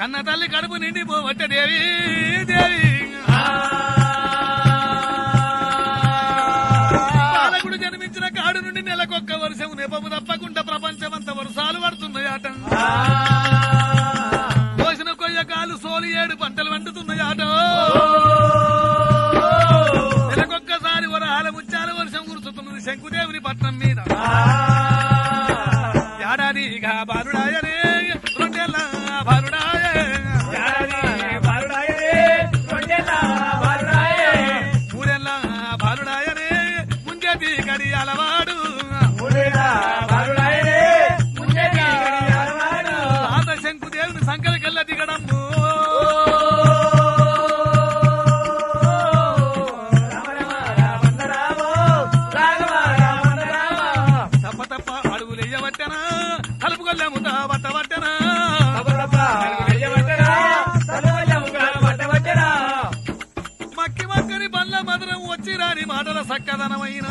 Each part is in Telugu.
కన్న తల్లి కడుపు నిండిపోవట్ట దేవి దేవి బాలకుడు జన్మించిన కాడు నుండి నెలకొక్క వర్షం నెపము తప్పకుండా ప్రపంచమంత వర్షాలు పడుతున్నాయట కోసిన కొయ్యకాలు సోలి ఏడు పంటలు వండుతున్నాయట నెలకొక్కసారి వరహాల ముత్యాల వర్షం కురుచుతున్నది శంకుదేవుని పట్నం మీద ఏడాదిగా బాలుడాయనే రెండేళ్ళ బాలుడాయే మూడేళ్ళ బాలుడాయనే ముంజేది గడియాలవాడు తాత శంకుదేవుని సంకలకెళ్ళ దిగడము తప్ప తప్ప అడుగులేయవట్టనా కలుపుకొల్లాముతా బట్టవట్టనా మక్కి మక్కని బండ్ల మధురం వచ్చి రాని మాటల సక్కదనమైన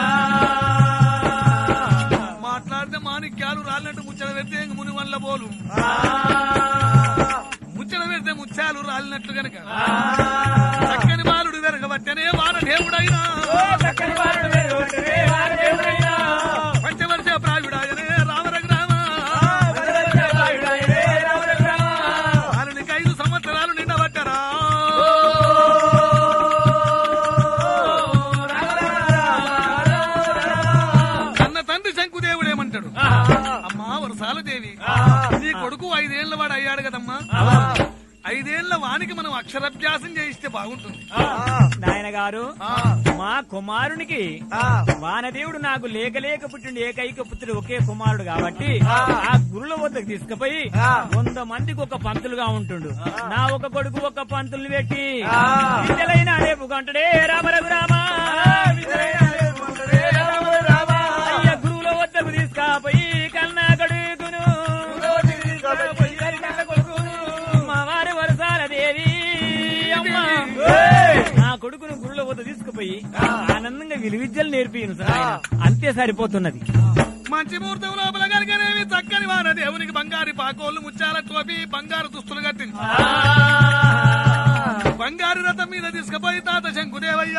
మాట్లాడితే మాణిక్యాలు రాలినట్టు ముచ్చట పెడితే ఇంక ముని వల్ల పోలు ముచ్చట పెడితే ముత్యాలు రాలినట్లు గనక చక్కని బాలుడు వెరగబట్టనే వాన దేవుడైనా పంచవర్ష ప్రాయుడాయనే రామరగ్రామ బాలునికి ఐదు సంవత్సరాలు నిండబట్టరా కన్న తండ్రి శంకుదేవుడేమంటాడు అమ్మా వరసాల దేవి నీ కొడుకు ఐదేళ్ల వాడు అయ్యాడు కదమ్మా ఐదేళ్ల వానికి మనం అక్షరాభ్యాసం చేయిస్తే బాగుంటుంది నాయన గారు ఆ, మా కుమారునికి వానదేవుడు నాకు లేక లేక పుట్టిండు ఏకైక పుత్రుడు ఒకే కుమారుడు కాబట్టి ఆ గురుల వద్దకు తీసుకుపోయి వంద మందికి ఒక పంతులుగా ఉంటుండు నా ఒక కొడుకు ఒక పంతుల్ని పెట్టి విద్యలైన రేపు గంటడే రామ రఘురామ అయ్య గురువుల వద్దకు తీసుకపోయి కన్నా కొడుకును మా వారి వరసాల దేవి అమ్మ నా కొడుకును గురుల వద్ద తీసుకుపోయి ఆనందంగా విలువిద్యలు నేర్పి అంతే సరిపోతున్నది మంచి ముహూర్తం లోపల కనుకనేవి చక్కని వాన దేవునికి బంగారు పాకోళ్ళు ముచ్చాల టోపి బంగారు దుస్తులు కట్టింది బంగారు రథం మీద తీసుకుపోయి తాత శంకుదేవయ్య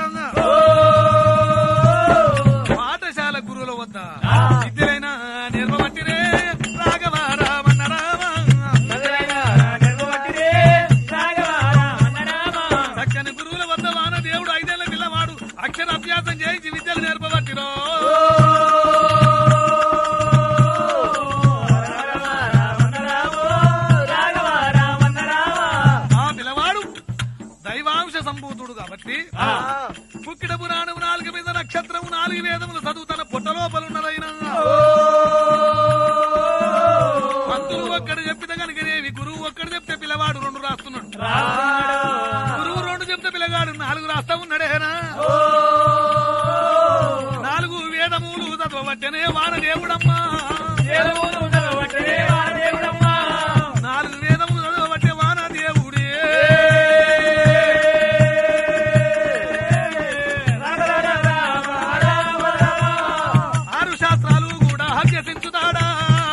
పాఠశాల గురువుల వద్ద విద్యలైన నిర్మవట్టిరే రాఘవ రామన్న రామ చక్కని గురువుల వద్ద వాన దేవుడు ఐదేళ్ల పిల్లవాడు అక్షర అభ్యాసం చేయించి విద్యలు నేర్పబట్టిరో ఆ పిల్లవాడు దైవాంశ సంభూతుడు కాబట్టి పుక్కిట పురాణము నాలుగు మీద నక్షత్రము నాలుగు వేదములు చదువు తన పొట్ట లోపలున్నదైనా పంతులు ఒక్కడు చెప్పితే కనుకనేవి గురువు ఒక్కడు చెప్తే పిల్లవాడు రెండు రాస్తున్నాడు గురువు రెండు చెప్తే పిల్లగాడు నాలుగు రాస్తా ఉన్నాడేనా నాలుగు వేదములు చదవబట్టనే వాన దేవుడమ్మా నాలుగు వేదములు చదవబట్టే వాన దేవుడే ఆరు శాస్త్రాలు కూడా అభ్యసించుతాడా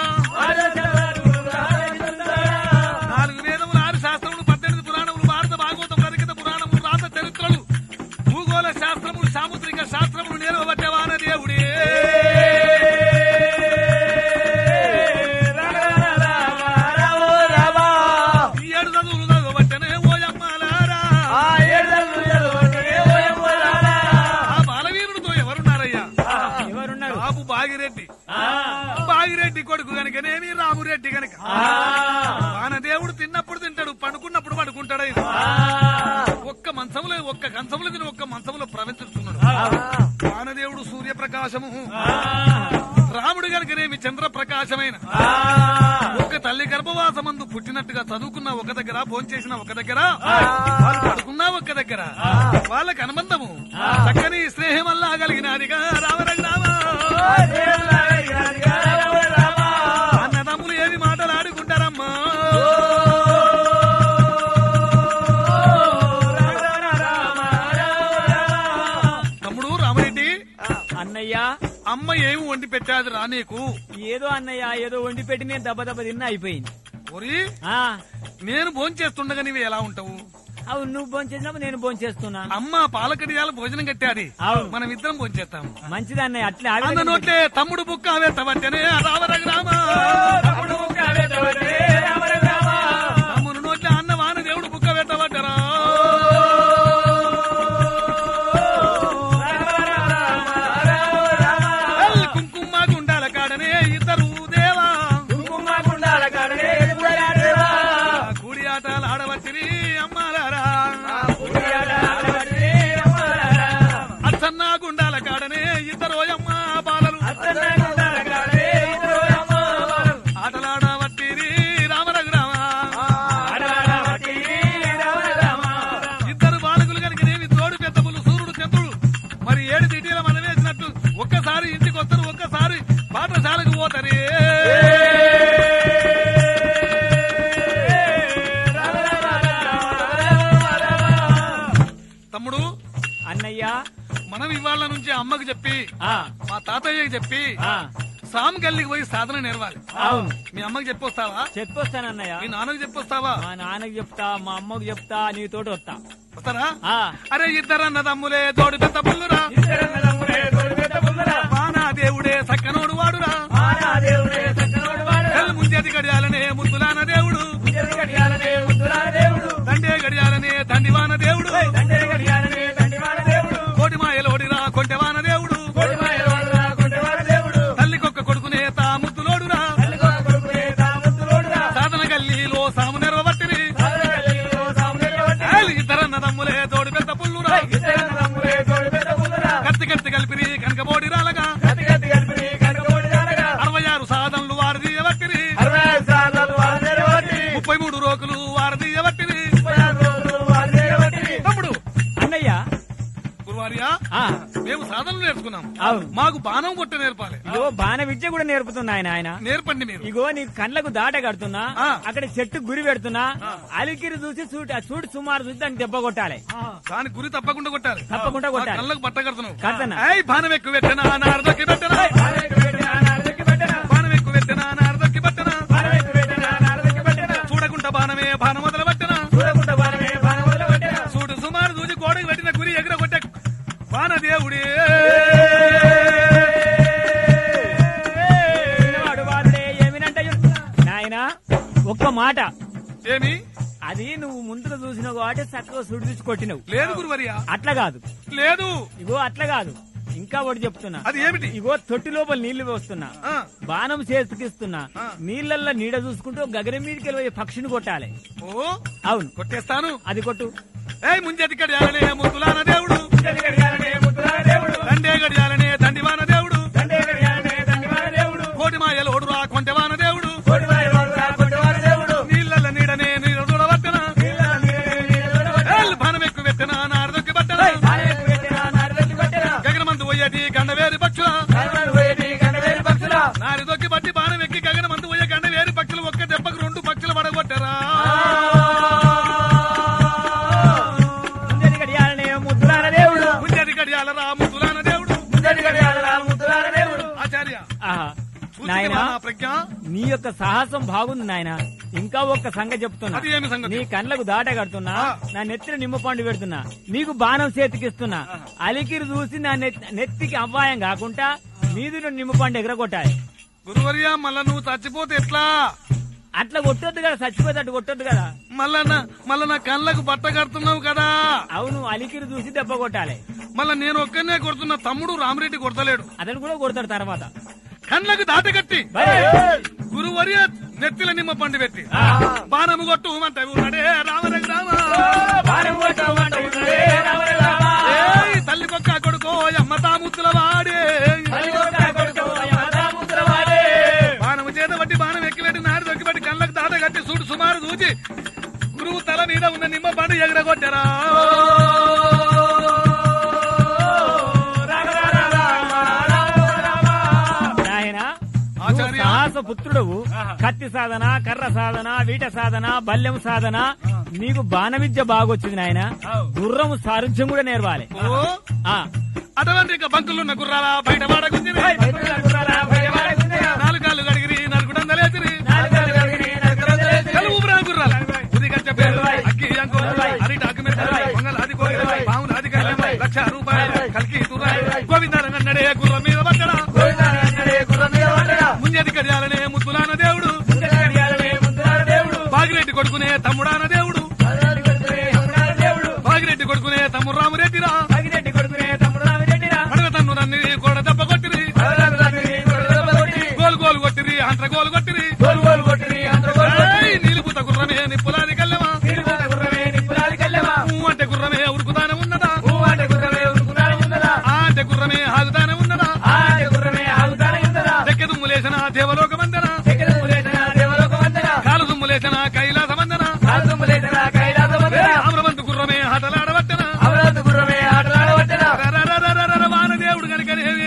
నాలుగు వేదములు ఆరు శాస్త్రములు పద్దెనిమిది పురాణములు భారత భాగవతం రచిత పురాణములు రాత చరిత్రలు భూగోళ శాస్త్రములు సాముద్రిక శాస్త్రములు నేర్వబట్టేవాన దేవుడే ఈ ఏడు చదువులు చదవబట్టనే ఓయమ్మలారా ఆ బాలవీరుడితో ఎవరున్నారయ్యా ఎవరున్నారు బాబు బాగిరెడ్డి బాగిరెడ్డి కొడుకు కనుకనేమి రామురెడ్డి కనుక వానదేవుడు తిన్నప్పుడు తింటాడు పండుకున్నప్పుడు పడుకుంటాడు ఆయన ఒక్క మంచంలో ఒక్క కంచంలో తిని ఒక్క మంచంలో ప్రవేశిస్తున్నాడు వానదేవుడు సూర్యప్రకాశము రాముడు కనుకనేమి చంద్ర ప్రకాశమైన ఒక్క తల్లి గర్భవాసమందు పుట్టినట్టుగా చదువుకున్న ఒక దగ్గర భోంచేసిన ఒక దగ్గర వాళ్ళు పడుకున్నా ఒక దగ్గర వాళ్ళకి అనుబంధము చక్కని స్నేహమల్లా కలిగినదిగా రామరగ్రామ అన్నదమ్ములు ఏమి మాటలు ఆడుకుంటారమ్మా తమ్ముడు రామరెడ్డి అన్నయ్య అమ్మ ఏమి వండి పెట్టాది రా నీకు ఏదో అన్నయ్య ఏదో వండి పెట్టి నేను దెబ్బ దెబ్బ తిన్నా అయిపోయింది ఒరి ఆ నేను భోంచేస్తుండగా నీవు ఎలా ఉంటావు అవును నువ్వు భోంచేసినప్పుడు నేను భోంచేస్తున్నా అమ్మ పాలకడియాల భోజనం కట్టాది అవును. మనం ఇద్దరం భోంచేస్తాం మంచిది అన్నయ్య అట్లే ఆ అన్న విధంగా నోట్లే తమ్ముడు బుక్క అవెత్తవచ్చనే రావర గ్రామ తమ్ముడు నోట్లే అన్న వాన దేవుడు బుక్క పెట్టవట్టరా ఎల్ కుంకుమ గుండాల కాడనే ఇద్దరు దేవా కూడి ఆటలు ఆడవచ్చిరి అమ్మాలారా అచ్చన్న గుండాల కాడనే ఇద్దరు అమ్మ బాలలు ఆటలాడవట్టిరి రామరగ్రామ ఇద్దరు బాలకులు కనుక నేమి తోడు పెద్దములు సూర్యుడు చంద్రుడు మరి ఏడు సిటీల మనం వేసినట్టు ఒక్కసారి ఇంటికి వస్తారు ఒక్కసారి పాఠశాలకు పోతారే తమ్ముడు అన్నయ్య మనం ఇవాళ నుంచి అమ్మకు చెప్పి ఆ, మా తాతయ్యకి చెప్పి ఆ, సామ్ గల్లికి పోయి సాధన నేర్వాలి అవును మీ అమ్మకి చెప్పొస్తావా చెప్పొస్తానన్నయ్య మీ నాన్నకి చెప్పొస్తావా మా నాన్నకి చెప్తా మా అమ్మకి చెప్తా నీతోటి వస్తా వస్తారా ఆ, అరే ఇద్దరన్న తమ్ములే తోడు పెద్ద పుల్లురా వానా దేవుడే సక్కనోడు వాడురా కళ్ళు ముందేది గడియాలనే ముద్దులాన దేవుడు దండే గడియాలనే దండివాన దేవుడు కోటి మాయలోడిరా కొంటెవాన దేవుడు తల్లికొక్క కొడుకునే తా ముద్దులోడురా సాధన గల్లీలో సాము నెరవబట్టిరి ఏయ్, ఇద్దరన్న తమ్ములే తోడు పెద్ద పుల్లురా కత్తి కత్తి కలిపిరి కనకబోడి రాలగా అరవై ఆరు సాధనలు వారదీయబట్టిరి ముప్పై మూడు రోకులు వారదీయబట్టిరి తమ్ముడు అన్నయ్య గురువార్యా ఆ, మేము సాధనలు నేర్చుకున్నాం అవును మాకు బాణం కొట్ట నేర్పాలి ఇగో బాణ విద్య కూడా నేర్పుతున్నా ఆయన ఆయన నేర్పండి మీరు ఇగో నీ కళ్ళకు దాట కడుతున్నా ఆ. అక్కడ చెట్టు గురి పెడుతున్నా అలికిరి చూసి చూడు ఆ చూడు సుమారు చూసి దాన్ని దెబ్బ కొట్టాలి దాని గురి తప్పకుండా కొట్టాలి తప్పకుండా మా కొట్టాలి కళ్ళకు బట్ట కడుతున్నావు కడతనా? ఏయ్ బాణం ఎక్కువ పెట్టనా నారదొక్కి పెట్టనా బాణం ఎక్కువ పెట్టనా నారదొక్కి పెట్టనా చూడకుండా బాణమే బాణం మొదలు పెట్టనా చూడు సుమారు చూసి గోడకు పెట్టిన గురి ఎగర కొట్టే బాణ దేవుడే వాడు వాడుడే ఏమినంటే నాయన ఒక్క మాట ఏమి అది నువ్వు ముందుగా చూసినావు కాబట్టి చక్కగా సుడి చూసి కొట్టినవు లేదు గురువర్యా అట్లా కాదు లేదు ఇగో అట్లా కాదు ఇంకా ఒకటి చెప్తున్నా అది ఏమిటి ఇగో తొట్టి లోపల నీళ్లు పోస్తున్నా ఆ, బాణం చేతికిస్తున్నా ఆ. నీళ్ళల్లో నీడ చూసుకుంటూ గగనం మీదకి వెళ్ళి పక్షిని కొట్టాలి ఓ అవును కొట్టేస్తాను అది కొట్టు ఏయ్ ముంజటి గడియాలనే ముద్దులాన దేవుడు దండే గడియాలనే దండివాన దేవుడు కోటి మాయలోడు రా కొంటెవాన దేవుడు నీళ్ళల్ల నీడనే నీళ్ళు చూడవట్టన ఏయ్ బాణం ఎక్కువ పెట్టనా నారదొక్కి పట్టనా గగనమందు పోయేటి గండవేరి పక్షుల నారి దొక్కి బట్టి బాణం ఎక్కి గగనమందు పోయే గండవేరి పక్షులు ఒక్క దెబ్బకు రెండు పక్షులు పడగొట్టరా ముందరి గడియాలనే ముద్దులార దేవుడు ముంజటి గడియాల రా ముద్దులాన దేవుడు ఆచార్య ఆహా. చూసితివా నాయనా నా ప్రజ్ఞ నీ యొక్క సాహసం బాగుంది నాయన ఇంకా ఒక్క సంగతి చెప్తున్నా అది ఏమి సంగతి? నీ కళ్ళకు దాట కడుతున్నా ఆ. నా నెత్తిన నిమ్మ పండు పెడుతున్నా నీకు బాణం చేతికిస్తున్నా అలికిరి చూసి నా నెత్- నెత్తికి అవ్వాయం కాకుండా మీది నిమ్మ పండు ఎగరగొట్టాలి గురువర్య మళ్ళా నువ్వు చచ్చిపోతే ఎట్లా అట్లా కొట్టొద్దు కదా చచ్చిపోతే అటు కొట్టొద్దు కదా మళ్ళా నా మళ్ళా నా కళ్ళకు బట్ట కడుతున్నావు కదా అవును అలికిరి చూసి దెబ్బ కొట్టాలి మళ్ళా నేను ఒక్కనే కొడుతున్న తమ్ముడు రామరెడ్డి కొడతలేడు అతను కూడా కొడతాడు తర్వాత కళ్ళకు దాట కట్టి మరి, గురువర్య నెత్తిల నిమ్మ పండు పెట్టి బాణము కొట్టు అంటే ఉన్నాడే రామరెడ్డి రామ ఏయ్, తల్లికొక్క కొడుకో అమ్మ తాముత్తుల వాడే బాణము చేత బట్టి బాణం ఎక్కి పెట్టి నాడు దొక్కి పెట్టి కళ్ళకు దాట కట్టి చూడు సుమారు చూచి గురువు తల మీద ఉన్న నిమ్మ పండు ఎగరగొట్టారా నాయన ఆచార్య. సాహస పుత్రుడవు కత్తి సాధన కర్ర సాధన వీట సాధన బల్యం సాధన నీకు బాణ విద్య బాగొచ్చింది నాయన గుర్రము సారుధ్యం కూడా నేర్వాలి ఓ ఆ అటువంటి ఇక బంకులున్న గుర్రాలా బయట వాడకుంది నాలుగు కాళ్ళు కడిగిరి నలుగుడందలేసిరి కలువు ఊపిరా గుర్రాలు ఆగుతానే ఉన్నదా ఆట గుర్రమే ఆగుతానే ఉందరా చెక్క దుమ్ములేసిన దేవలోకమందన దగ్గర దుమ్ములేసిన దేవలోక వందన కాలు దుమ్ములేసిన కైలాసమందన కాలు దుమ్ములేసిన కైలాస వందన ఆమ్రబంతు గుర్రమే ఆటలాడబట్టన అమరావతి గుర్రమే ఆటలాడవచ్చన రరరరరరర వానదేవుడు కనుకనేవి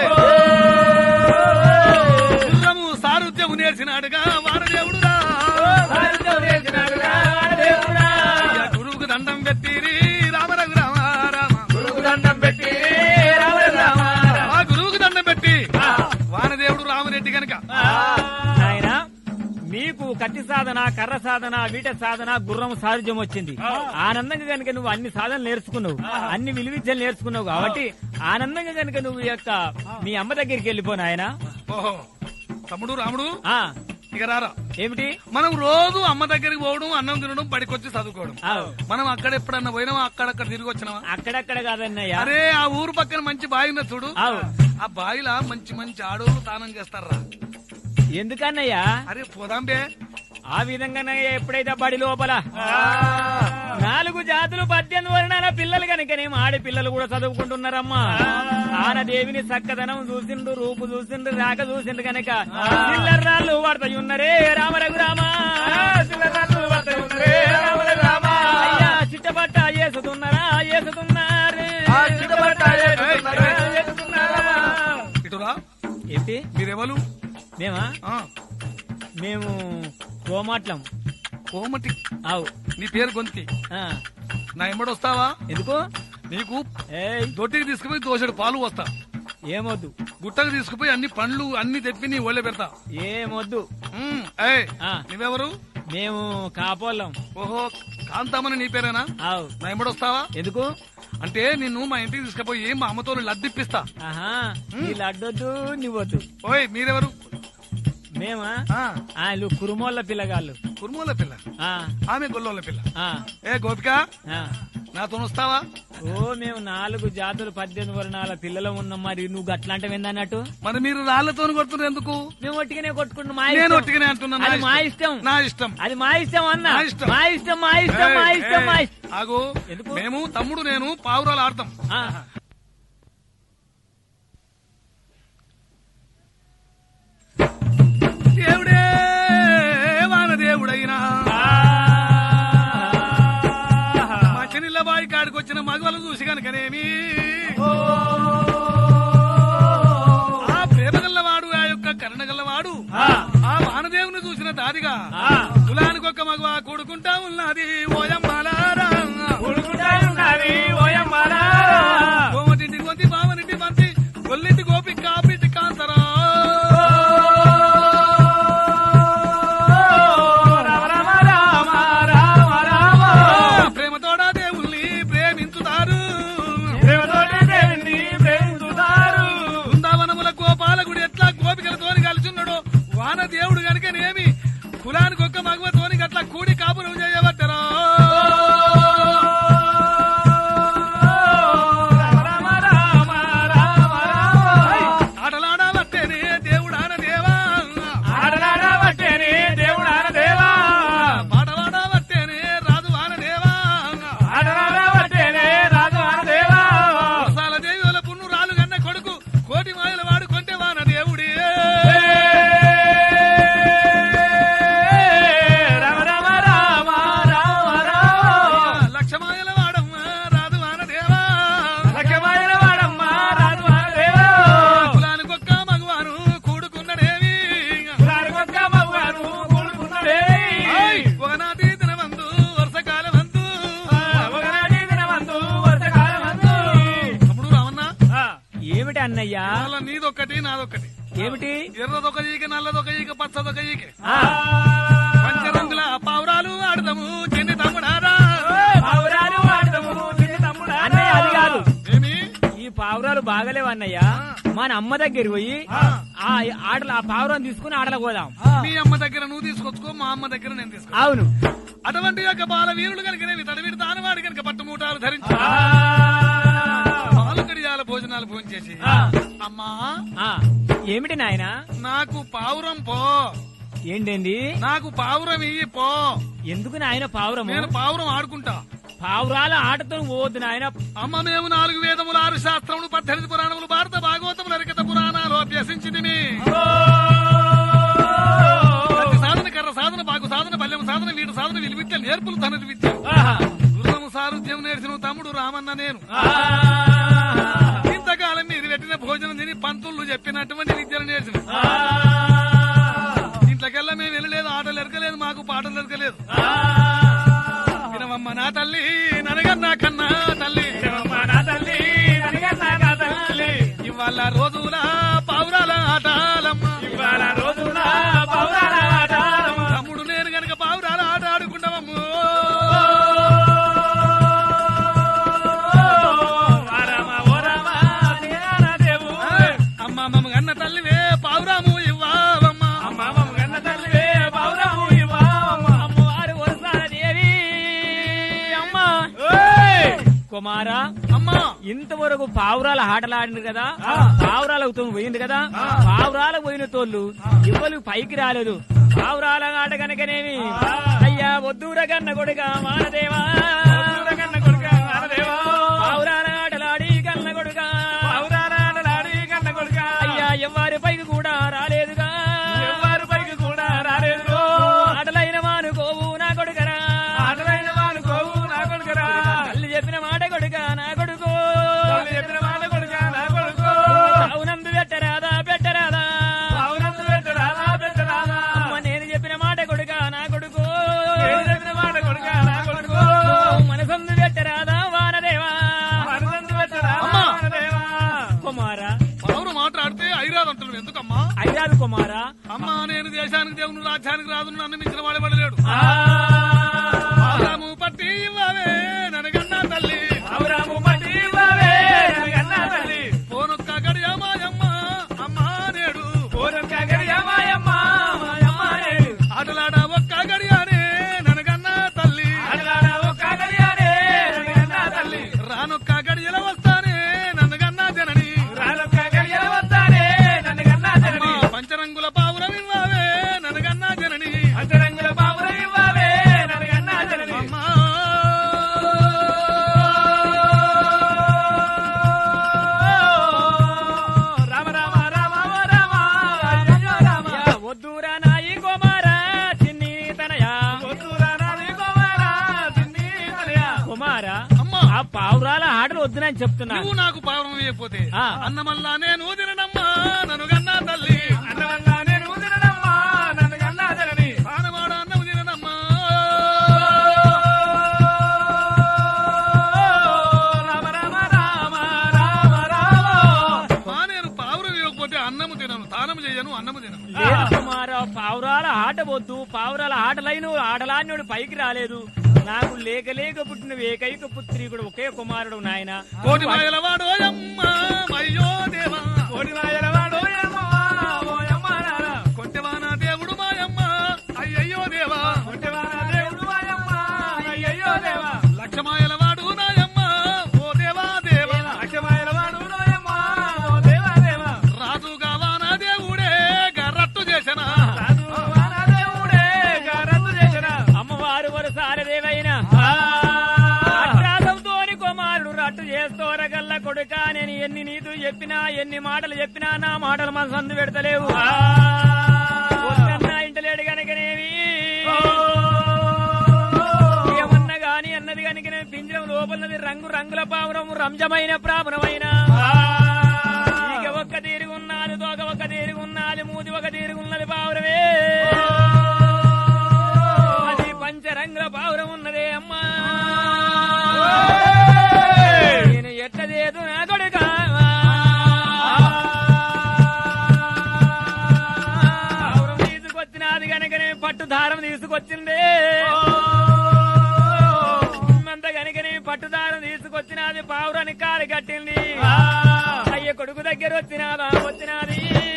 గుర్రము సారుధ్యము నేర్చినాడుగా వానదేవుడురా సారుతో నేర్చినాడుగా దేవుడా అయ్యా గురువుకు దండం పెట్టిరి రామరఘు రామ రామ గురువు దండం పెట్టి రామ రామ ఆ గురువుకు దండం పెట్టి వానదేవుడు రామరెడ్డి గనక నాయనా మీకు కత్తి సాధన కర్ర సాధన వీట సాధన గుర్రం సారుధ్యం వచ్చింది ఆనందంగా కనుక నువ్వు అన్ని సాధనలు నేర్చుకున్నావు అన్ని విలువిద్యలు నేర్చుకున్నావు కాబట్టి ఆనందంగా కనుక నువ్వు ఈ యొక్క మీ అమ్మ దగ్గరికి వెళ్ళిపో నాయనా ఓహో తమ్ముడు రాముడు ఆ ఇక రారా ఏమిటి మనం రోజు అమ్మ దగ్గరికి పోవడం అన్నం తినడం బడికొచ్చి చదువుకోవడం ఆవ్. మనం అక్కడ ఎప్పుడన్నా పోయినావా అక్కడక్కడ తిరిగి వచ్చినావా అక్కడక్కడ కాదన్నయ్యా అరే ఆ ఊరు పక్కన మంచి బావి ఉన్నది చూడు ఆవ్. ఆ బావిలా మంచి మంచి ఆడోళ్ళు తానం చేస్తారా ఎందుకన్నయ్యా అరే పోదాం బే ఆ విధంగానే ఎప్పుడైతే బడి లోపల నాలుగు జాతులు పద్దెనిమిది వర్ణాల పిల్లలు కనుకనేమో ఆడి పిల్లలు కూడా చదువుకుంటున్నారమ్మా ఆన దేవిని చక్కదనం చూసిండు రూపు చూసిండు రాక చూసిండు కనుక పిల్లర్రాళ్ళు వాడతాయి ఉన్నరే రామ రఘురామ శివరాత్రులు వస్తాయి ఉన్నరే రామ రామ అయ్యా చిట్టపట్ట ఏసుతున్నారా ఏసుతున్నారు ఆ చిట్టపట్ట ఏసుతున్నారా, ఏసుతున్నారా? ఇటురా ఏంటి మీరెవరు మేమా ఆ, మేము కోమాట్లం కోమటి అవు నీ పేరు గొంతి ఆ, నా ఎంబడి వస్తావా ఎందుకు నీకు ఏయ్ దొడ్డికి తీసుకుపోయి దోషడు పాలు వస్తా ఏమొద్దు గుట్టకు తీసుకుపోయి అన్ని పండ్లు అన్ని తెప్పి నీ ఒళ్ళే పెడతా ఏమొద్దు ఉమ్, ఏయ్ ఆ. నువ్వెవరు మేము కాపోళ్ళం ఓహో కాంతామని నీ పేరేనా అవు నా ఎంబడి వస్తావా ఎందుకు అంటే నిన్ను మా ఇంటికి తీసుకుపోయి మా అమ్మతో లద్దిప్పిస్తా ఆహా నీళ్ళు అడ్డొద్దు నువ్వొద్దు ఓయ్ మీరెవరు మేమా ఆ, వాళ్ళు కురుమోళ్ళ పిల్లగాళ్ళు కుర్మూల పిల్ల ఆ, ఆమె గొల్లోల పిల్ల ఆ, ఏ గోపిక ఆ. నాతో వస్తావా ఓ మేము నాలుగు జాతులు పద్దెనిమిది వర్ణాల పిల్లలు ఉన్నాం మరి నువ్వు గట్లా అంటే అన్నట్టు మరి మీరు రాళ్లతో కొడుతున్నారు ఎందుకు మేము ఒట్టిగానే కొట్టుకుంటున్నాం మా నేను ఇష్టం. ఒట్టిగానే అంటున్నా నా అది మా ఇష్టం. ఇష్టం నా ఇష్టం అది మా ఇష్టం అన్న నా ఇష్టం. మా ఇష్టం మా ఇష్టం మా ఏయ్, ఇష్టం మా ఏయ్, ఇష్టం ఆగు ఎందుకు? మేము తమ్ముడు నేను పావురాలు ఆడతాం ఆ, దేవుడే వాన దేవుడైనా మా చెనిల్ల బాయి కాడికి వచ్చిన మగవాళ్ళు చూసి కనుకనేమి ఆ ప్రేమ గల్లవాడు ఆ యొక్క కరుణ గల్లవాడు ఆ వానదేవుని చూసిన దారిగా కులానికి ఒక మగవ కూడుకుంటా ఉన్నది ఓయమ్మలారా ఉడుకుంటా ఉన్నది ఓయమ్మలారా. కోమటింటి కొంతి బావనింటి మంచి గొల్లింటి గోపి కాపిటి కాంతరా రామ రామ రామ రామ రామ. ప్రేమతోడా దేవుల్ని ప్రేమించుతారు ప్రేమతోటి దేవుణ్ణి ప్రేమించుతారు. బృందావనముల గోపాలకుడు ఎట్లా గోపికలతోని కలిసిన్నాడో వాన దేవుడు గనుకనేమి కులానికి ఒక్క మగవతోని అట్లా కూడి కాపురం చేయబట్టరా రామ రామ రామ రామ. ఆటలాడబట్టేనే దేవుడాన దేవా ఆడలాడబట్టేనే దేవుడాన దేవా. పాటలాడబట్టేనే రాజు వాన దేవా ఆడలాడబట్టేనే రాజు ఆన దేవా. వర్షాల దేవుల పున్ను రాలు గన్న కొడుకు కోటి మాయల వాడు కొంటే వాన దేవుడి రామ రామ రామ రామ రామ. లక్ష మాయల వాడమ్మ రాజు వాన దేవా లక్ష్యమైన వాడమ్మ రాజు ఆన దేవా. కులానికి ఒక్క మగవాను కూడుకున్నడేవి రారికొక్క మగవాడు కూడుకున్నాడే. ఆయ్, ఒకనాటి దినవందు వర్షకాలం అందు ఒకనాటి దినమందు వర్షకాలమందు. తమ్ముడు రావన్నా ఆ, ఏమిటి అన్నయ్యా వాళ్ళ నీదొక్కటి నాదొక్కటి ఏమిటి ఎర్రదొక ఈక నల్లదొక ఈక పచ్చదొక ఈక ఆ, పంచరంగుల పావురాలు ఆడదాము చెన్ని తమ్ముడారా పావురాలు వాడదము చిన్న తమ్ముడా. అన్నయ్య అది కాదు ఏమి ఈ పావురాలు బాగలేవు అన్నయ్య మన అమ్మ దగ్గర పోయి ఆ. ఆ ఆటలు ఆ పావురం తీసుకుని ఆటలకు పోదాం మీ అమ్మ దగ్గర నువ్వు తీసుకొచ్చుకో మా అమ్మ దగ్గర నేను తీసుకో అవును అటువంటి యొక్క బాల వీరులు కనుకనేవి తడవిడి తానవాడి కనుక పట్టుమూటాలు ధరించి ఆ, పాలు కడియాల భోజనాలు భోజనం చేసి ఆ. అమ్మా ఆ ఏమిటి నాయనా నాకు పావురం పో ఏంటండి నాకు పావురం ఇయ్యి పో ఎందుకు నాయన పావురము నేను పావురం ఆడుకుంటా పావురాల ఆటతో పోవద్దు నాయన అమ్మ మేము నాలుగు వేదములు ఆరు శాస్త్రములు పద్దెనిమిది పురాణములు భారత భాగవతములు అరికత పురాణాలు అభ్యసించింది సాధన కర్ర సాధన బాగు సాధన బల్యం సాధన వీడు సాధన వీలు విద్య నేర్పులు తనది విద్య గురువు సారుధ్యం నేర్చిన తమ్ముడు రామన్న నేను ఇంతకాలం మీరు పెట్టిన భోజనం తిని పంతులు చెప్పినటువంటి విద్యను నేర్చిన ఇంట్లోకెల్లా మేము వెళ్ళలేదు ఆటలు ఎరకలేదు మాకు పాటలు ఎరకలేదు వినవమ్మ నా తల్లి ననగన్నా కన్నా తల్లి ఇవాళ రోజుల పావురాల ఆటాలమ్మ తమ్ముడు నేను గనక పావురాల ఆట ఆడుకుంటామమ్ము అమ్మ మమ్మ గన్న తల్లివే పావురాము ఇవ్వావమ్మ అమ్మవారు వరసాదేవి అమ్మ కుమారా అమ్మా ఇంతవరకు పావురాల ఆటలాడింది కదా పావురాలకు పోయింది కదా పావురాల పోయిన తోళ్ళు ఇవ్వలు పైకి రాలేదు పావురాల ఆట కనుకనేమి అయ్యా వద్దుర కన్న కొడుక మానదేవా పావురాల ఆటలాడి కన్న కొడుక అయ్యా ఎవ్వరి పైకి కూడా రాలేదుగా ఆటలైన మానుకోవు నా కొడుకరా తల్లి చెప్పిన మాట కొడుక నా కొడుకు అవునందు పెట్టరాదా పెట్టరాదా అమ్మ నేను చెప్పిన మాట కొడుక నా కొడుకు మనసందు పెట్టరాదా వానదేవా కుమారా పావురం మాట్లాడితే ఐరాదంటున్నావు ఎందుకమ్మా ఐరాదు కుమారా అమ్మా నేను దేశానికి దేవుని రాజ్యానికి రాదు నన్ను మించిన వాడే పడలేడు పావురము పట్టి ఇవ్వవే ననగన్నా తల్లి పోనొక్క గడియమాయమ్మ అమ్మా నేడు ఆటలాడ ఒక్క గడియానే ననగన్నా తల్లి రానొక్క గడియల వస్తానే నన్నగన్నా జనని అమ్మా పంచరంగుల పావురం ఇవ్వవే ననగన్నా జనని అమ్మా యా వద్దురా నాయి కుమారా చిన్ని తనయా కుమారా అమ్మా ఆ పావురాల ఆటలు వద్దునని చెప్తున్నా నువ్వు నాకు పావురం వేయకపోతే ఆ. అన్నమల్లా నేను తినడమ్మా నన్ను గన్నా తల్లి పానవాడ అన్నం తినడమ్మా మా నేను పావురం వేయకపోతే అన్నము తినను తానము చేయను అన్నము తినను లేదు కుమారా పావురాల ఆట వద్దు పావురాల ఆటలైన ఆటలాన్నోడు పైకి రాలేదు నాకు లేక లేక పుట్టిన ఏకైక పుత్రి కూడా ఒకే కుమారుడు నాయన కోటి మాయల వాడు అమ్మ అయ్యో దేవా కొంటెవాన దేవుడు మాయమ్మ అయ్యయ్యో దేవా లక్ష మాయల వాడు నాయమ్మ ఓ దేవా దేవా రాజు గావాన దేవుడే గర్రట్టు చేసిన అమ్మవారు వరసారదేవైనా అట్రాసంతోని కుమారుడు రట్టు చేస్తోరగల్ల కొడుక నేను ఎన్ని నీతులు చెప్పినా ఎన్ని మాటలు చెప్పినా నా మాటలు మన సందు పెడతలేవు వద్దన్నా ఇంటలేడు గనకనేవి ఏమన్నా గాని అన్నది గనుక నేను పింజరం లోపలది రంగు రంగుల పావురం రంజమైన ప్రాపణమైన ఇక ఒక్క తీరుగున్నది తోక ఒక్క తీరుగున్నది మూతి ఒక తీరుగున్నది పావురమే అది పంచరంగుల పావురం ఉన్నదే అమ్మా నేను ఎట్టదేదు నా కొడుక పావురం తీసుకొచ్చినది గనకనే పట్టు దారం తీసుకొచ్చిందే అంత గనుకనే పట్టుదారం తీసుకొచ్చినది పావురానికి కాలు కట్టింది అయ్య కొడుకు దగ్గర వచ్చినాదా వచ్చినది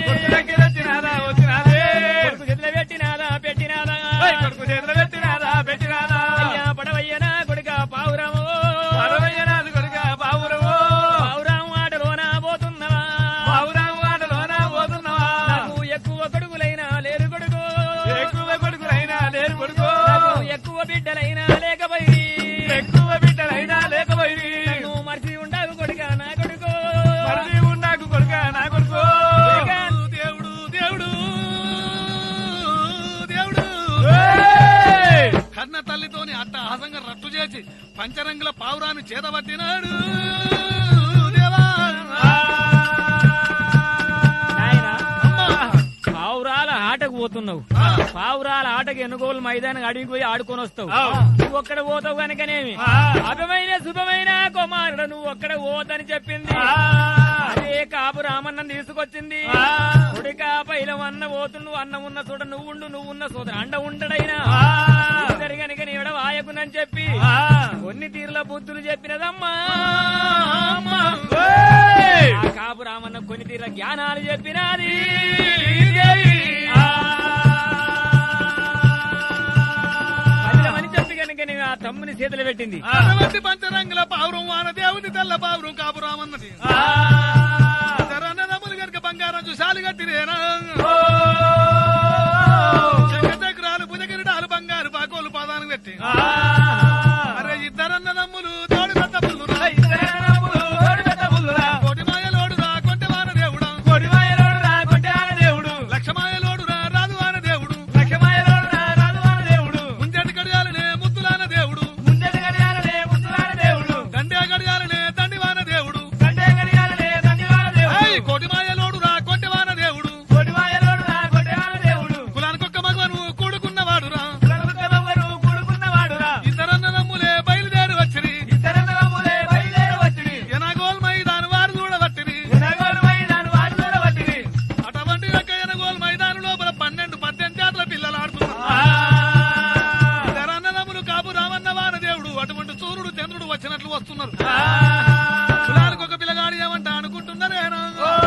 కొడుకు చేతిలో పెట్టినాదా పెట్టినాదా అయ్యా పడవయ్యనా కొడుక పావురము పావురం ఆటలోన పోతున్నవా నాకు ఎక్కువ కొడుకులైనా లేరు కొడుకు నాకు ఎక్కువ బిడ్డలైనా లేకపోయి ఎక్కువ బిడ్డ లేచి పంచరంగుల పావురాన్ని చేతబట్టినాడు దేవా నాయనా, పావురాల ఆటకు పోతున్నావు ఆ. పావురాల ఆటకు ఎన్నుగోలు మైదానం అడిగి పోయి ఆడుకొని వస్తావు ఆ. నువ్వు ఒక్కడ పోతావు కనుకనేమి ఆ. అభమైన శుభమైన కుమారుడు నువ్వు ఒక్కడ పోతని చెప్పింది అదే కాపు రామన్నం తీసుకొచ్చింది ఆ. కొడుక పైలం అన్న పోతుండు అన్నం ఉన్న చోట నువ్వు ఉండు నువ్వు ఉన్న చోట అండ ఉండడైనా ఇద్దరు కనుక నీవిడ వాయకునని చెప్పి కొన్ని తీరుల బుద్ధులు చెప్పినదమ్మా అమ్మా. ఆ కాపు రామన్న కొన్ని తీరుల జ్ఞానాలు చెప్పినది అదిలమని చెప్పి కనుక నీవు ఆ తమ్ముని చేతులు పెట్టింది అటువంటి పంచరంగుల పావురం వాన దేవుని తెల్ల పావురం కాపురామన్నది అన్నదమ్ములు కనుక బంగారం చూసాలు కట్టిరేనా చక్రచక్రాలు భుజగిరిడాలు బంగారు పాకోలు పాదానికి పెట్టి అరే ఇద్దరన్నదమ్ములు తోడు పెద్ద పుల్లురా కోటి మాయలోడురా కొంటె వాన దేవుడా లక్ష మాయలోడురా రాజు వాన దేవుడు ముంజటి గడియాలనే ముద్దులాన దేవుడు దండే గడియాలనే దండి వాన దేవుడు ఏయ్, కోటి మాయలోడురా కొంటె వాన దేవుడు కులానికొక్క మగవను కూడుకున్నవాడురా ఇద్దరన్నదమ్ములే బయలుదేరి వచ్చిరి ఎనగోల్ మైదాను వారు చూడబట్టిరి అటువంటి యొక్క ఎనగోల్ మైదాను లోపల పన్నెండు పద్దెనిమిది జాతుల పిల్లలు ఆడుతున్నారు ఇద్దరన్నదమ్ములు కాపు రామన్న వాన దేవుడు అటువంటి సూర్యుడు చంద్రుడు వచ్చినట్లు వస్తున్నారు కులానికి ఒక పిల్లగాడు ఏమంట అనుకుంటున్నారేనా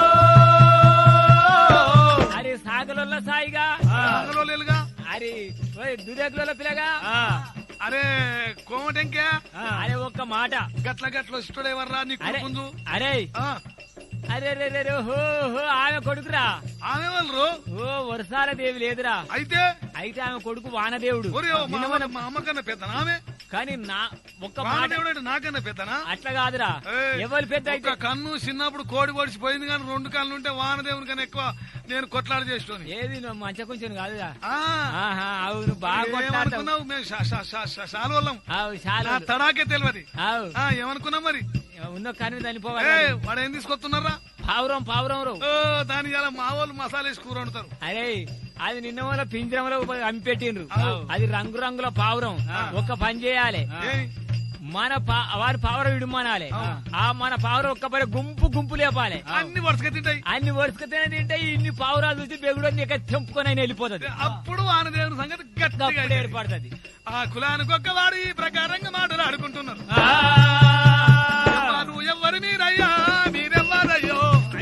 అరే సాగలలో సాయిగా అందులో లేలుగా అరే దురేకులలో పిల్లగా అరే కోమటెంకే అరే ఒక్క మాట గట్ల గట్ల ఇష్టడేవర్రా నీ అరే కొడుకుందు అరే ఆ, అరే రే రే రే, హో హో ఆమె కొడుకురా ఆమె వాళ్ళు ఓ వరసాల దేవి లేదురా అయితే అయితే ఆమె కొడుకు వానదేవుడు ఒరే ఓ మా అమ్మ- మా అమ్మ కన్నా పెద్దనా ఆమె కానీ నా ఒక్క మాట వానదేవుడు అంటే నాకన్నా పెద్దనా అట్లా కాదురా ఏయ్, ఎవరు పెద్ద అయితే ఒక్క కన్ను చిన్నప్పుడు కోడి పొడిచిపోయింది కానీ రెండు కన్నులు ఉంటే వానదేవుని కన్నా ఎక్కువ నేను కొట్లాడ చేస్తోని ఏది నువ్వు మంచి కొంచెం కాదురా ఆ, ఆహా అవును బాగా కొట్లాడతావు ఏమనుకున్నావు మేము షా- షా- షా- షా- శాలువల్లం అవు చాలా నా తడాకే తెలియదు అవు ఆ, ఏమనుకున్నాం మరి ఉన్న కానీ ఏ చనిపోవాలి వాడు ఏం తీసుకొస్తున్నారా పావురం పావురం రో ఓ దాని ఇలా మా వాళ్ళు మసాలా వేసి కూర వండుతారు అరే అది నిన్న వల్ల పింజరంలో అమ్మిపెట్టిండ్రు అవు. అది రంగు రంగుల పావురం ఒక్క పని చేయాలి ఏయ్, మన పా- వారి పావురం విడుమనాలి ఆ మన పావురం ఒక్క పని గుంపు గుంపు లేపాలి అన్ని వరుసగా తింటాయి అన్ని వరుసకతేనే తింటే ఇన్ని పావురాలు చూసి బెగుడు నీకు తెంపుకొని ఆయన వెళ్ళిపోతుంది అప్పుడు వానదేవుని సంగతి గట్టిగా అప్పుడు అయితే. ఏర్పడుతుంది ఆ కులానికి ఒక్క వాడు ఈ ప్రకారంగా మాటలు ఆడుకుంటున్నారు వారు ఎవరు మీరయ్యా మీరెవ్వరయ్యో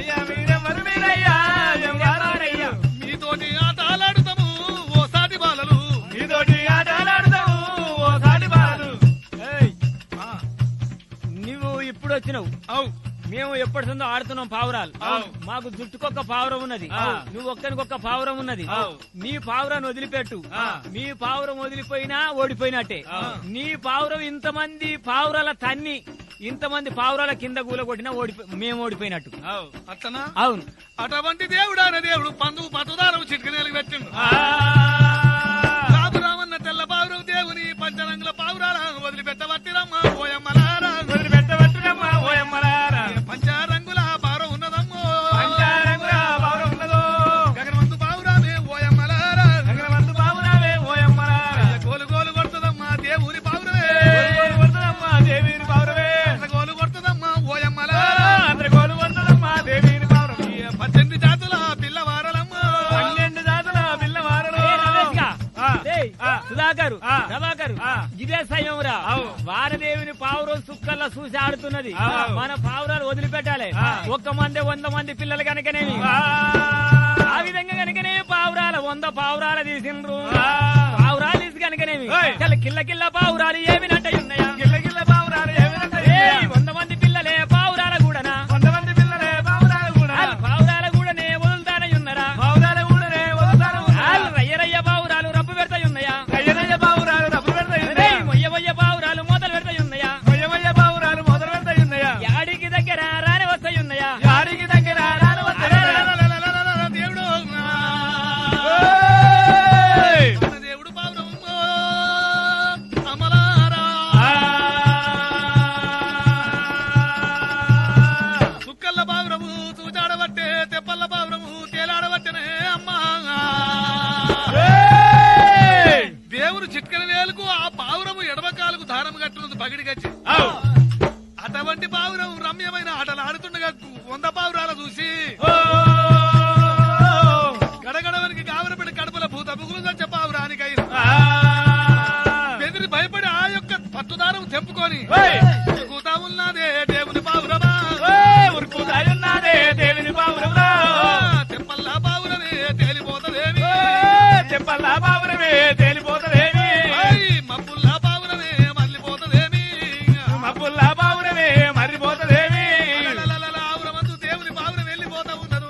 మీతోటి ఆటలాడుతాము ఓ సాటి బాలలు ఏయ్, ఆ, నువ్వు ఇప్పుడు వచ్చినావు అవు మేము ఎప్పటి నుండో ఆడుతున్నాం పావురాలు అవు. మాకు జుట్టుకొక్క పావురం ఉన్నది అవు. నువ్వు ఒక్కనికొక్క పావురం ఉన్నది అవు. నీ పావురాన్ని వదిలిపెట్టు ఆ. నీ పావురం వదిలిపోయినా ఓడిపోయినట్టే ఆ. నీ పావురం ఇంతమంది పావురాల తన్ని ఇంతమంది పావురాల కింద కూలగొట్టినా ఓడిపో మేము ఓడిపోయినట్టు అట్లనా అవును అటువంటి దేవుడు అనే దేవుడు పందు పట్టుదారం చిటికనేలకు పెట్టిండు రామన్న తెల్ల పావురం దేవుని పంచరంగుల పావురాల వదిలిపెట్టబట్టిరమ్మా ఓయమ్మలారా పంచరంగుల పావురం ఉన్నదమ్మో గగనమందు పావురామే ఓయమ్మలారా గోలు గోలు కొడుతుందమ్మా దేవుని పావురమే గోలు కొడుతుందమ్మా ఓయమ్మలారా పద్దెనిమిది జాతుల పిల్లవారలమ్మా ఏ రమేష్ గా? ఆ. ఏయ్, ఆ. సుధాకర్ ఆ. ప్రభాకర్ ఆ. ఇదే సంయమరా అవు. వారదేవిని పావురం సుక్కల్లా చూసి ఆడుతున్నది అవు. మన పావురాలు వదిలిపెట్టాలి ఆ. ఒక్క మంది వంద మంది పిల్లలు కనుకనేమి ఆ విధంగా కనుకనే పావురాల వంద పావురాల తీసిండ్రు ఆ. పావురాలు తీసి కనుకనేమి ఏయ్. చాలా కిల్ల కిల్ల పావురాలు ఏమి నట్ట ఉన్నాయా ఏయ్, వంద మంది పిల్లలే పావురాల కూడానా వాళ్ళు పావురాల కూడానే వదులుతానే ఉన్నారా వాళ్ళు రయ్య రయ్య పావురాలు రబ్బు పెడతాయి ఉన్నాయా ఏయ్, మొయ్య మొయ్య పావురాలు మొదలు పెడతాయి ఉన్నాయా యాడికి దగ్గర రాని వస్తాయి ఉన్నాయా యారికి దగ్గర రాను లలలలలలలల దేవుడు మన దేవుడు పావురం అమలారా చూచాడబట్టే తెప్పల్ల పావురము తేలాడబట్టనే అమ్మా దేవుడు చిట్కల వేలుకు ఆ పావురము ఎడమకాలకు దారం కట్టినది పగిడిగచ్చి అటువంటి పావురం రమ్యమైన ఆటలు ఆడుతుండగా వంద పావురాల చూసి గడగడవనికి గావరపడి కడుపుల భూత బుగులు వచ్చే పావురానికి బెదిరి భయపడి ఆ యొక్క పట్టుదారం తెంపుకొని కూతా ఉన్నదే దేవుని పావురమా దేవుని పావురములో తెప్పల్లా పావురమే తేలిపోతదేమి చెప్పల్లా పావురమే తేలిపోతదేమి ఐ, మబ్బుల్లా పావురమే మళ్ళీపోతదేమి మబ్బుల్లా పావురమే మర్రిపోతదేమి లలలలల, ఆవురమందు దేవుని పావురం వెళ్ళిపోతా ఉన్నది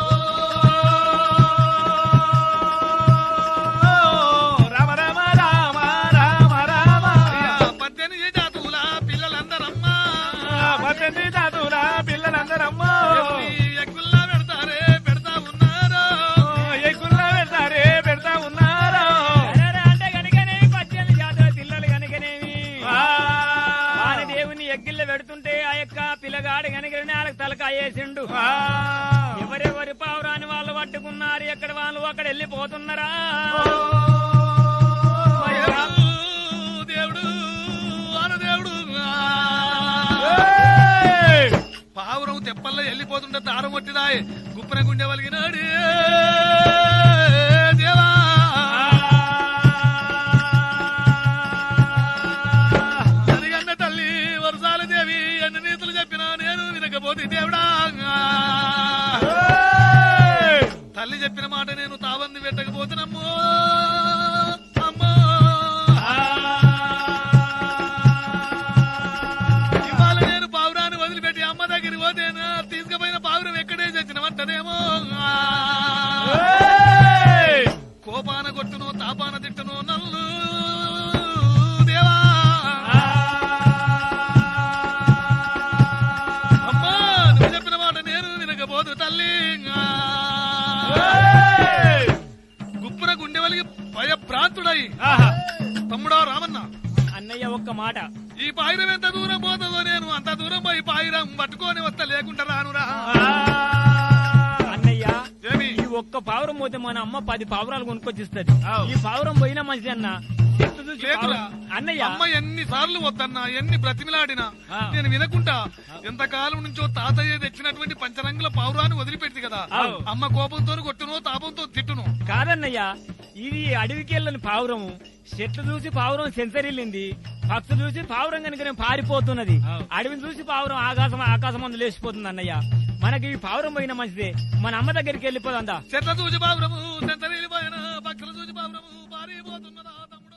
రామ రామ రామ రామ రామ అయ్యా, పద్దెనిమిది జాతుల పిల్లలందరమ్మా పద్దెనిమిది జాతుల పిల్లలందరమ్మో ఎవరి ఎక్కుల్లా పెడతారే పెడతా ఉన్నారు ఎక్కుల్లో పెడతారే పెడతా ఉన్నారు అరెరే అంటే గనుకనే పద్దెనిమిది జాతుల పిల్లలు గనుకనేమి వాని దేవుని ఎగ్గిళ్ళ పెడుతుంటే ఆ యొక్క పిల్లగాడు గనుకనే వాళ్ళకి తలకాయ వేసిండు ఎవరెవరి పావురాని వాళ్ళు పట్టుకున్నారు ఎక్కడ వాళ్ళు అక్కడ వెళ్ళిపోతున్నారా దేవుడు వాన దేవుడు పావురం తెప్పల్లో వెళ్ళిపోతుంటే తారం కొట్టిదాయ్ గుప్పన గుండె వలిగినాడు దేవా జరిగన్న తల్లి వరసాల దేవి ఎన్ని నీతులు చెప్పినా నేను వినకపోతే దేవుడా తల్లి చెప్పిన మాట నేను తావంది పెట్టకపోతున్నాము అమ్మా ఇవాళ నేను పావురాన్ని వదిలిపెట్టి అమ్మ దగ్గరికి పోతే నా తీసుకుపోయిన పావురం ఎక్కడే చచ్చినవంటనేమో కోపాన కొట్టును తాపాన తిట్టును నల్లు దేవా అమ్మా నువ్వు చెప్పిన మాట నేను వినకపోదు తల్లి గుప్పున గుండె వలిగి భయభ్రాంతుడై తమ్ముడా రామన్న అన్నయ్య ఒక్క మాట ఈ పాయిరం ఎంత దూరం పోతుందో నేను అంత దూరం పోయి పాయిరం పట్టుకొని వస్తా లేకుండా రానురా అన్నయ్య ఏమి ఈ ఒక్క పావురం పోతే మన అమ్మ పది పావురాలు కొనుక్కొచ్చిస్తుంది ఈ పావురం పోయినా మంచిది అన్న చెట్టు చూసి లేకురా పావురం- అన్నయ్య అమ్మ ఎన్ని సార్లు వద్దన్నా ఎన్ని బ్రతిమిలాడినా ఆ. నేను వినకుండా ఎంతకాలం నుంచో తాతయ్య తెచ్చినటువంటి పంచరంగుల పావురాన్ని వదిలిపెట్టి కదా అవు. అమ్మ కోపంతో కొట్టును తాపంతో తిట్టును కాదన్నయ్య ఇది అడవికి వెళ్ళని పావురము చెట్లు చూసి పావురం సెన్సరిల్లింది పక్షులు చూసి పావురం కనుక పారిపోతున్నది అడవిని చూసి పావురం ఆకాశం ఆకాశం అందు లేచిపోతుంది అన్నయ్య మనకి ఈ పావురం పోయిన మంచిదే మన అమ్మ దగ్గరికి వెళ్ళిపోదా చెట్ల చూసి పావురము సెంతరీలిపోయిన పక్షుల చూసి పావురము పారిపోతున్నదా తమ్ముడు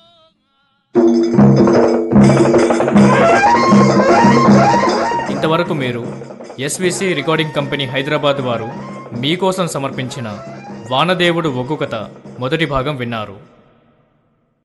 ఇంతవరకు మీరు ఎస్విసి రికార్డింగ్ కంపెనీ హైదరాబాద్ వారు మీకోసం సమర్పించిన వానదేవుడు ఒగ్గు కథ మొదటి భాగం విన్నారు